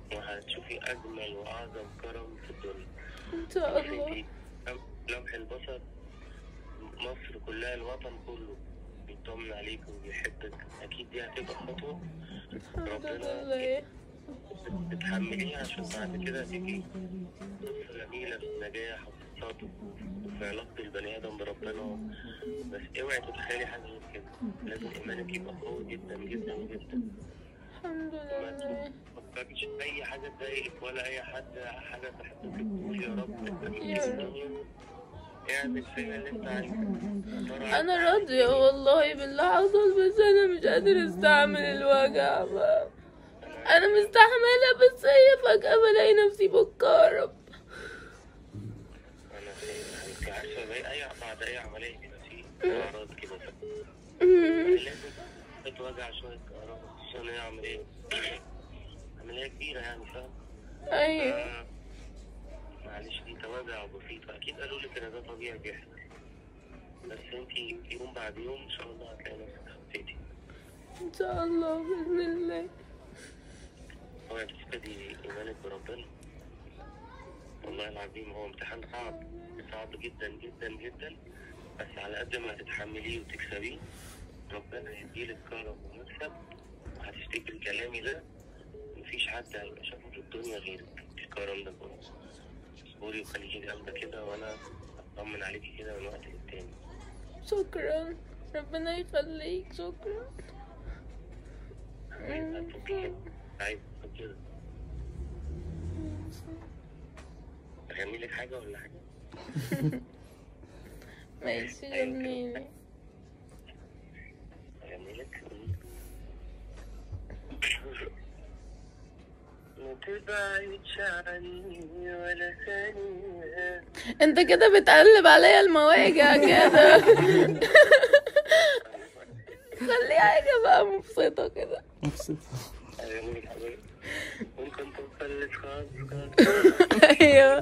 وهتشوفي أجمل وأعظم كرم في الدنيا ان شاء بس الله انتي لمح البصر مصر كلها الوطن كله بيطمن عليك وبيحبك أكيد دي هتبقى خطوة الحمد لله تتحمليها عشان بعد كده تيجي قصة جميلة في النجاح وفي الصبر وفي علاقة البني آدم بربنا بس اوعي تتخيلي حاجة غير كده لازم إيمانك يبقى قوي جدا جدا جدا الحمد ما لله تفكريش في أي حاجة تضايقك ولا أي حد حاجة تحبك تقول يا رب تبقى يا في رب. الدنيا اعمل فيها اللي أنت عايزه انا راضية والله بالله حصل بس انا مش قادر استعمل الوجع بقى. انا مستحملة بس هي فجأة بلاقي نفسي بتكهرب أنا فاهم أنت عارفة بقى أي بعد أي عملية كده في أعراض كده لازم تتوجع شوية كهرباء عشان هي عملية عملية كبيرة يعني فاهم ايوه آه، معلش دي توجع بسيطة أكيد قالوا لك إن ده طبيعي بيحصل بس أنتي يوم بعد يوم إن شاء الله هتلاقي نفسك خفيتي ان شاء الله باذن الله اوعي تفقدي إيمانك بربنا والله العظيم هو امتحان صعب صعب جدا جدا جدا بس على قد ما هتتحمليه وتكسبيه ربنا هيديلك كرم ومكسب وهتفتكري كلامي ده مفيش حد هيبقى شافه في الدنيا غيرك الكرم ده كله اصبري وخليكي جامدة كده وأنا أطمن عليكي كده من وقت للتاني شكرا ربنا يخليك شكرا هتفكي عايز كده أغني لك حاجة ولا حاجة؟ ماشي جميلة أغني لك ما تبعدش عني ولا ثانية انت كده بتقلب عليا المواجع كده خليها حاجة بقى مبسطة كده مبسوط أغني لك حاجة ممكن تفلت خالص خالص ايوه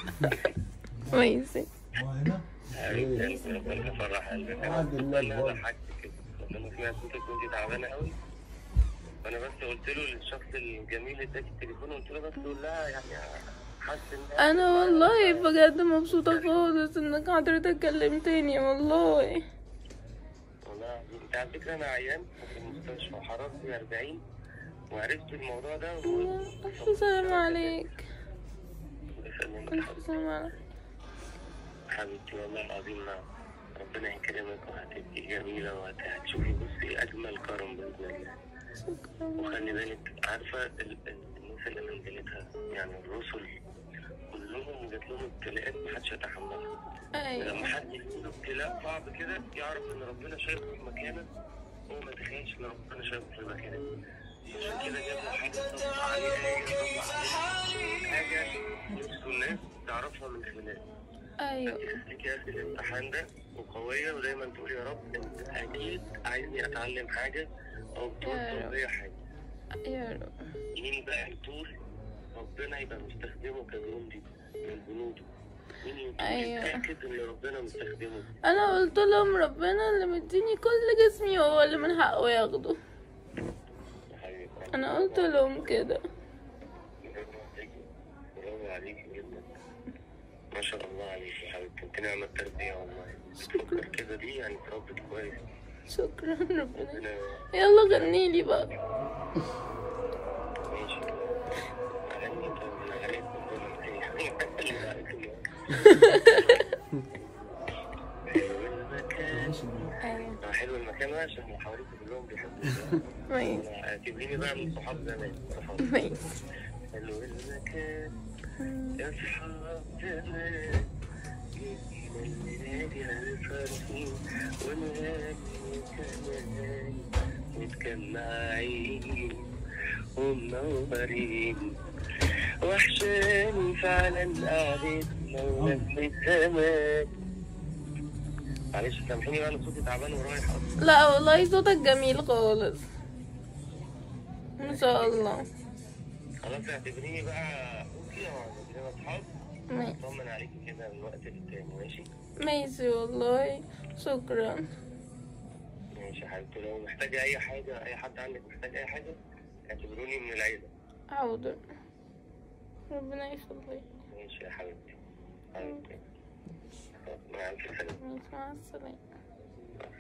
ماشي حبيبتي قلبي ربنا يفرح قلبك انا انا ضحكت كده لما سمعت صوتك كنت تعبانه قوي فانا بس قلت له للشخص الجميل اللي اداك التليفون قلت له بس قول لها يعني حاسس ان انا والله بجد مبسوطة خالص انك حضرتك كلمتني والله والله انت على فكره انا عيان في المستشفى وحرارتي 40 وعرفت الموضوع ده و... الف سلام عليك يسلمك الف سلام عليك حبيبتي والله العظيم نعم ربنا يكرمك وهتبقي جميلة وهتشوفي بصي أجمل كرم بإذن الله شكرا وخلي بالك عارفة ال- ال- الناس اللي منزلتها يعني الرسل كلهم جات لهم ابتلاءات محدش يتحملها ايوه لما حد يجيله ابتلاء صعب كده يعرف ان ربنا شايفه في مكانه هو ما تخيلش ان ربنا شايفه في مكانه عشان كده جاب له حاجه تطبق عليها يطبق عليها حاجه نفسه الناس تعرفها من خلال ايوه خليكي قد الامتحان ده وقوية ودايما تقولي يا رب انت اكيد عايزني اتعلم حاجة او يا توصل رب. بيا حاجة يا رب مين بقى يطول ربنا يبقى مستخدمه كجندي من جنوده مين يطول أيوة. يتأكد ان ربنا مستخدمه انا قلت لهم ربنا اللي مديني كل جسمي هو اللي من حقه ياخده يا حبيبي انا قلت لهم كده برافو عليكي برافو عليكي جدا ما شاء الله عليكي يا حبيبتي انت نعمة تربية والله بتفكر كده دي يعني تربت كويس شكرا ربنا ربنا يلا غنيلي بقى ماشي أغني طب أغني ايوه حلو المكان بقى عشان حواليك كلهم بيحبوا ماشي اعتبريني بقى من صحاب زمان صحاب ماشي حلو المكان يا صحاب زمان جينا النادي هنفرحين ونغني كمان متجمعين ومنورين وحشاني فعلا قعدتنا ولمة زمان معلش سامحيني بقى انا صوتي تعبان ورايح اصلا لا والله صوتك جميل خالص ما شاء الله خلاص اعتبريني بقى اخوكي وعندنا اصحاب ماشي اطمن عليكي كده من وقت للتاني ماشي ماشي والله شكرا ماشي يا حبيبتي لو محتاجة أي حاجة أي حد عندك محتاج أي حاجة اعتبروني من العيلة حاضر ربنا يخليك ماشي يا حبيبتي حبيبتي مع ألف سلامة مع السلامة